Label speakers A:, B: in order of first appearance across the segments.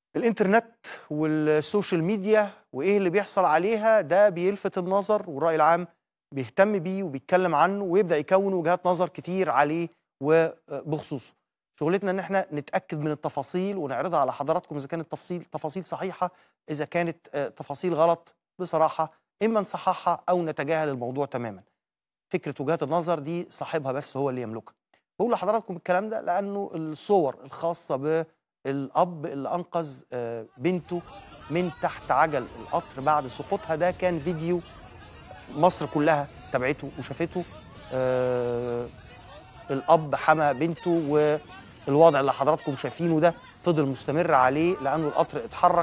A: الإنترنت والسوشيال ميديا وإيه اللي بيحصل عليها ده بيلفت النظر والرأي العام بيهتم بيه وبيتكلم عنه ويبدأ يكون وجهات نظر كتير عليه وبخصوصه شغلتنا ان احنا نتاكد من التفاصيل ونعرضها على حضراتكم اذا كانت تفاصيل تفاصيل صحيحه اذا كانت آه، تفاصيل غلط بصراحه اما نصححها او نتجاهل الموضوع تماما فكره وجهات النظر دي صاحبها بس هو اللي يملكها بقول لحضراتكم الكلام ده لانه الصور الخاصه بالاب اللي انقذ آه، بنته من تحت عجل القطر بعد سقوطها ده كان فيديو مصر كلها تابعته وشافته آه، الاب حمى بنته والوضع اللي حضراتكم شايفينه ده فضل مستمر عليه لانه القطر اتحرك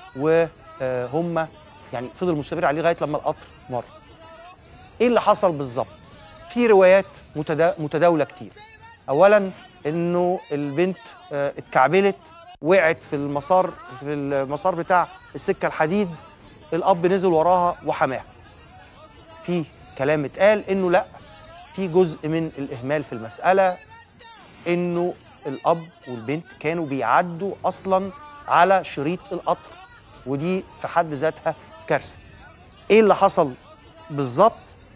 A: وهم يعني فضل مستمر عليه لغايه لما القطر مر ايه اللي حصل بالظبط في روايات متدا- متداوله كتير اولا انه البنت آه، اتكعبلت وقعت في المسار في المسار بتاع السكه الحديد الاب نزل وراها وحماها في كلام اتقال انه لا في جزء من الاهمال في المساله انه الاب والبنت كانوا بيعدوا اصلا على شريط القطر ودي في حد ذاتها كارثه ايه اللي حصل بالظبط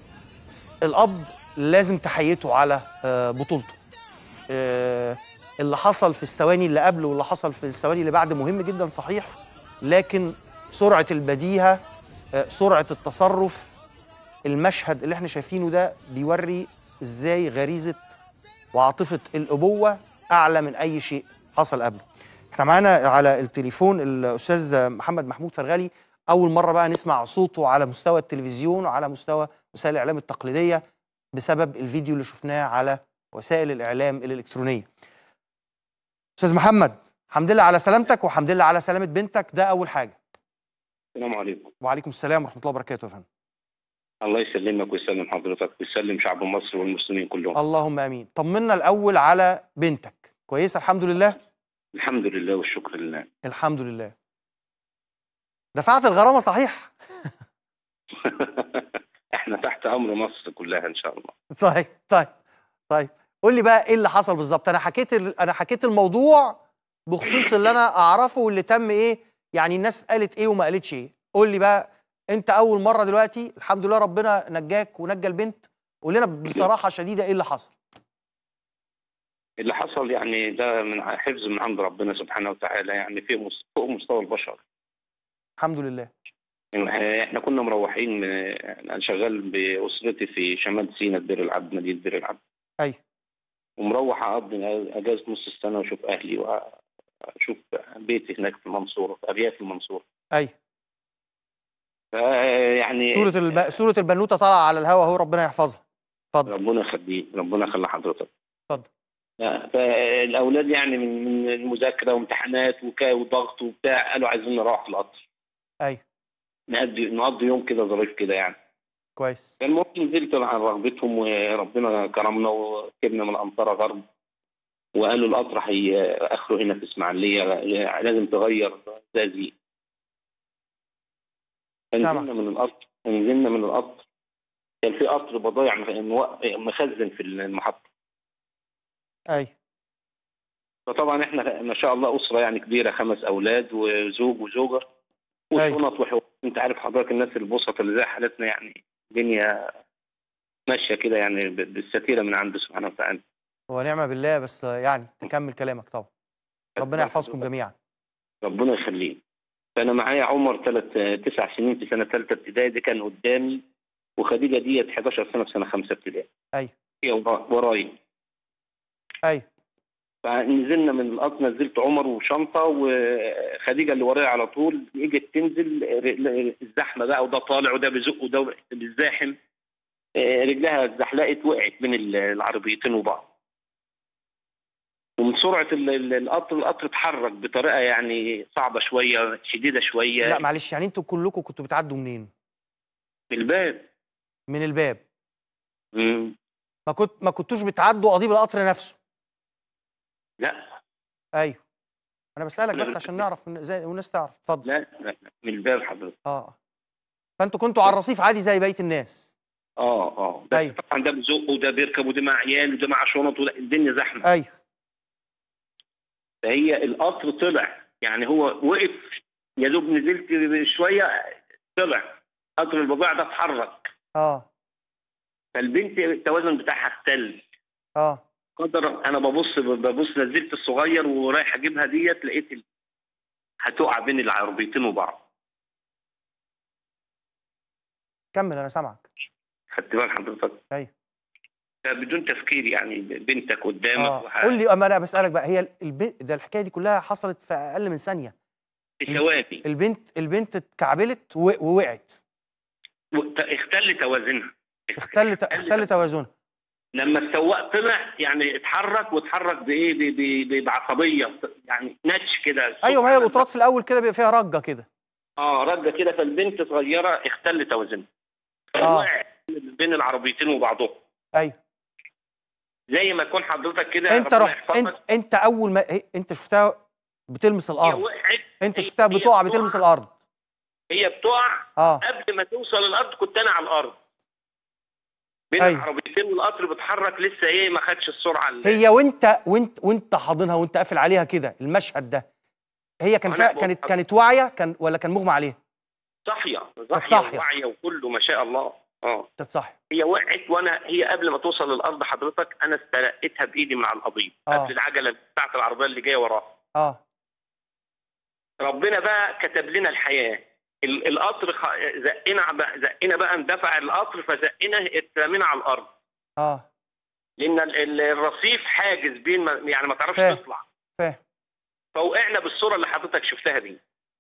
A: الاب لازم تحيته على آه، بطولته آه، اللي حصل في الثواني اللي قبل واللي حصل في الثواني اللي بعد مهم جدا صحيح لكن سرعه البديهه آه، سرعه التصرف المشهد اللي احنا شايفينه ده بيوري ازاي غريزه وعاطفه الابوه اعلى من اي شيء حصل قبله احنا معانا على التليفون الاستاذ محمد محمود فرغلي اول مره بقى نسمع صوته على مستوى التلفزيون وعلى مستوى وسائل الاعلام التقليديه بسبب الفيديو اللي شفناه على وسائل الاعلام الالكترونيه استاذ محمد الحمد لله على سلامتك والحمد لله على سلامه بنتك ده اول حاجه
B: السلام عليكم
A: وعليكم السلام ورحمه الله وبركاته يا فندم
B: الله يسلمك ويسلم حضرتك ويسلم شعب مصر والمسلمين كلهم
A: اللهم امين طمنا الاول على بنتك كويسه الحمد لله
B: الحمد لله والشكر لله
A: الحمد لله دفعت الغرامه صحيح
B: احنا تحت امر مصر كلها ان شاء الله
A: طيب طيب طيب قول لي بقى ايه اللي حصل بالظبط انا حكيت ال- انا حكيت الموضوع بخصوص اللي انا اعرفه واللي تم ايه يعني الناس قالت ايه وما قالتش ايه قول لي بقى انت اول مره دلوقتي الحمد لله ربنا نجاك ونجى البنت قول لنا بصراحه شديده ايه اللي حصل
B: اللي حصل يعني ده من حفظ من عند ربنا سبحانه وتعالى يعني في مس- فوق مستوى البشر
A: الحمد لله
B: يعني احنا كنا مروحين من- انا شغال باسرتي في شمال سيناء دير العبد مدينه دير العبد
A: ايوه
B: ومروح اقضي اجازه نص السنه واشوف اهلي واشوف بيتي هناك في المنصوره في ارياف المنصوره
A: ايوه
B: فيعني
A: سوره الب... سوره البنوته طالعه على الهوا اهو ربنا يحفظها اتفضل
B: ربنا يخليه ربنا يخلي حضرتك
A: اتفضل
B: لا، فالاولاد يعني من من المذاكره وامتحانات وكا وضغط وبتاع قالوا عايزين نروح في القطر
A: ايوه
B: نقضي نقضي يوم كده ظريف كده يعني
A: كويس
B: فالمهم نزلت عن رغبتهم وربنا كرمنا وركبنا من الامطار غرب وقالوا القطر هي اخره هنا في اسماعيليه لازم تغير زازي
A: سامع.
B: نزلنا من القطر نزلنا من القطر كان في قطر بضايع مخ- مخزن في المحطه
A: ايوه
B: فطبعا احنا ما شاء الله اسره يعني كبيره خمس اولاد وزوج وزوجه
A: أيوة.
B: وشنط وحوار انت عارف حضرتك الناس البسطة اللي زي حالتنا يعني الدنيا ماشيه كده يعني ب- بالستيره من عنده سبحانه وتعالى
A: هو نعمه بالله بس يعني تكمل كلامك طبعا ربنا يحفظكم جميعا
B: ربنا يخليه فانا معايا عمر ثلاث تسع سنين في سنه ثالثه ابتدائي دي كان قدامي وخديجه ديت 11 سنه في سنه خمسه ابتدائي
A: ايوه
B: هي ورا- ورايا
A: ايوه
B: فنزلنا من القطر نزلت عمر وشنطه وخديجه اللي ورايا على طول اجت تنزل ر- الزحمه بقى وده طالع وده بيزق وده بيزاحم آه، رجلها اتزحلقت وقعت بين ال- العربيتين وبعض ومن سرعه ال- ال- القطر القطر اتحرك بطريقه يعني صعبه شويه شديده شويه
A: لا معلش يعني انتوا كلكم كنتوا بتعدوا منين
B: في الباب
A: من الباب
B: مم.
A: ما كنت ما كنتوش بتعدوا قضيب القطر نفسه
B: لا
A: ايوه انا بسالك
B: لا،
A: بس
B: لا.
A: عشان نعرف من زي والناس تعرف اتفضل
B: لا لا لا، من الباب حضرتك
A: اه فانتوا كنتوا على الرصيف عادي زي بقيه الناس
B: اه اه بس
A: أيوة.
B: طبعا ده بيزق وده بيركب وده مع عيال وده مع شنط وده الدنيا زحمه
A: ايوه
B: فهي القطر طلع يعني هو وقف يا دوب نزلت شويه طلع قطر البضائع ده اتحرك
A: اه
B: فالبنت التوازن بتاعها اختل
A: اه
B: قدر انا ببص ببص نزلت الصغير ورايح اجيبها ديت لقيت ال- هتقع بين العربيتين وبعض
A: كمل انا سامعك
B: خدت بال حضرتك
A: ايوه
B: بدون تفكير يعني بنتك قدامك
A: اه
B: وح-
A: قول لي اما انا بسالك بقى هي البنت ده الحكايه دي كلها حصلت في اقل من ثانيه
B: في ثواني
A: البنت البنت اتكعبلت و- ووقعت
B: وت- اختل توازنها
A: اختل اختل توازنها
B: لما السواق طلع يعني اتحرك واتحرك بايه ب- ب- ب- بعصبيه يعني نتش كده
A: ايوه ما هي القطارات في الاول كده بيبقى فيها رجه كده
B: اه رجه كده فالبنت صغيره اختل توازنها
A: آه.
B: وقعت بين العربيتين وبعضهم
A: ايوه
B: زي ما يكون حضرتك كده
A: انت
B: ربنا
A: رحت
B: يحفظك،
A: انت, انت اول ما هي- انت شفتها بتلمس
B: هي
A: الارض
B: وقعت
A: انت
B: هي-
A: شفتها
B: هي
A: بتقع
B: بتقع.
A: بتلمس الارض
B: هي بتقع
A: اه
B: قبل ما توصل الارض كنت انا على الارض بين
A: أيوة.
B: العربيتين والقطر بيتحرك لسه ايه ما خدش السرعه اللي
A: هي وانت وانت وانت حاضنها وانت قافل عليها كده المشهد ده هي كان
B: أنا
A: فيها
B: بقول
A: كانت
B: لحضرتك.
A: كانت واعيه كان ولا كان مغمى عليها
B: صاحيه
A: صاحية.
B: صاحيه وواعيه وكله ما شاء الله اه
A: كانت صح
B: هي وقعت وانا هي قبل ما توصل للارض حضرتك انا استلقيتها بايدي مع القضيب
A: آه.
B: قبل العجله بتاعت العربيه اللي جايه وراها
A: اه
B: ربنا بقى كتب لنا الحياه ال- القطر خ- زقنا بقى زقنا بقى اندفع القطر فزقنا اترمينا على الارض
A: اه
B: لان ال- ال- الرصيف حاجز بين ما يعني ما تعرفش
A: فاهم.
B: تطلع
A: فاهم
B: فوقعنا بالصوره اللي حضرتك شفتها دي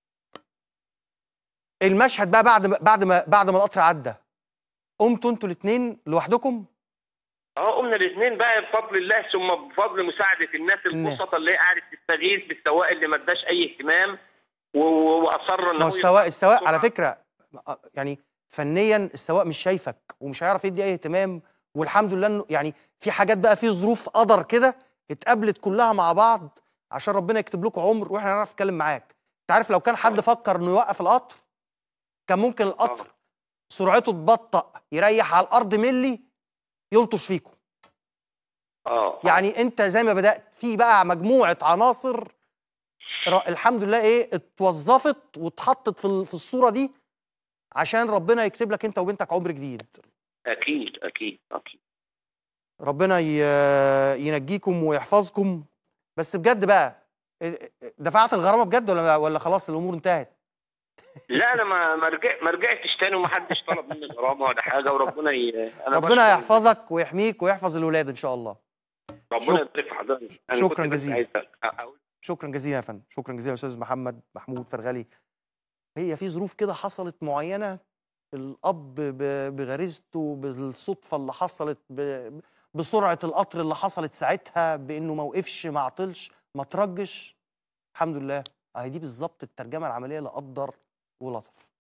A: المشهد بقى بعد ما بعد ما بعد ما القطر عدى قمتوا انتوا الاثنين لوحدكم
B: اه قمنا الاثنين بقى بفضل الله ثم بفضل مساعده الناس
A: الناس.
B: البسطاء اللي هي قاعده تستغيث بالسواق اللي ما اداش اي اهتمام و- و- واصر ان
A: ما هو
B: هو
A: السواق السواق على
B: بسرعة.
A: فكره يعني فنيا السواق مش شايفك ومش هيعرف يدي اي اهتمام والحمد لله انه يعني في حاجات بقى في ظروف قدر كده اتقابلت كلها مع بعض عشان ربنا يكتب لكم عمر واحنا نعرف نتكلم معاك انت عارف لو كان حد فكر انه يوقف القطر كان ممكن القطر سرعته تبطأ يريح على الارض ملي يلطش فيكم
B: اه
A: يعني انت زي ما بدأت في بقى مجموعة عناصر ر- الحمد لله ايه اتوظفت واتحطت في ال- في الصورة دي عشان ربنا يكتب لك انت وبنتك عمر جديد
B: اكيد اكيد اكيد
A: ربنا ي- ينجيكم ويحفظكم بس بجد بقى اه- دفعت الغرامة بجد ولا ولا خلاص الامور انتهت
B: لا انا ما ما رجع- ما رجعتش تاني ومحدش طلب مني غرامه ولا حاجه وربنا ي... أنا
A: ربنا
B: بشكر-
A: يحفظك ويحميك ويحفظ الولاد ان شاء الله
B: ربنا
A: شك-
B: يبارك في حضرتك أنا
A: شكراً
B: كنت بس
A: جزيلاً.
B: عايز اقول
A: شكرا جزيلا يا فندم شكرا جزيلا يا استاذ محمد محمود فرغلي هي في ظروف كده حصلت معينه الاب ب- بغريزته بالصدفه اللي حصلت ب- بسرعه القطر اللي حصلت ساعتها بانه ما وقفش ما عطلش ما ترجش الحمد لله اهي دي بالظبط الترجمه العمليه لقدر ولطف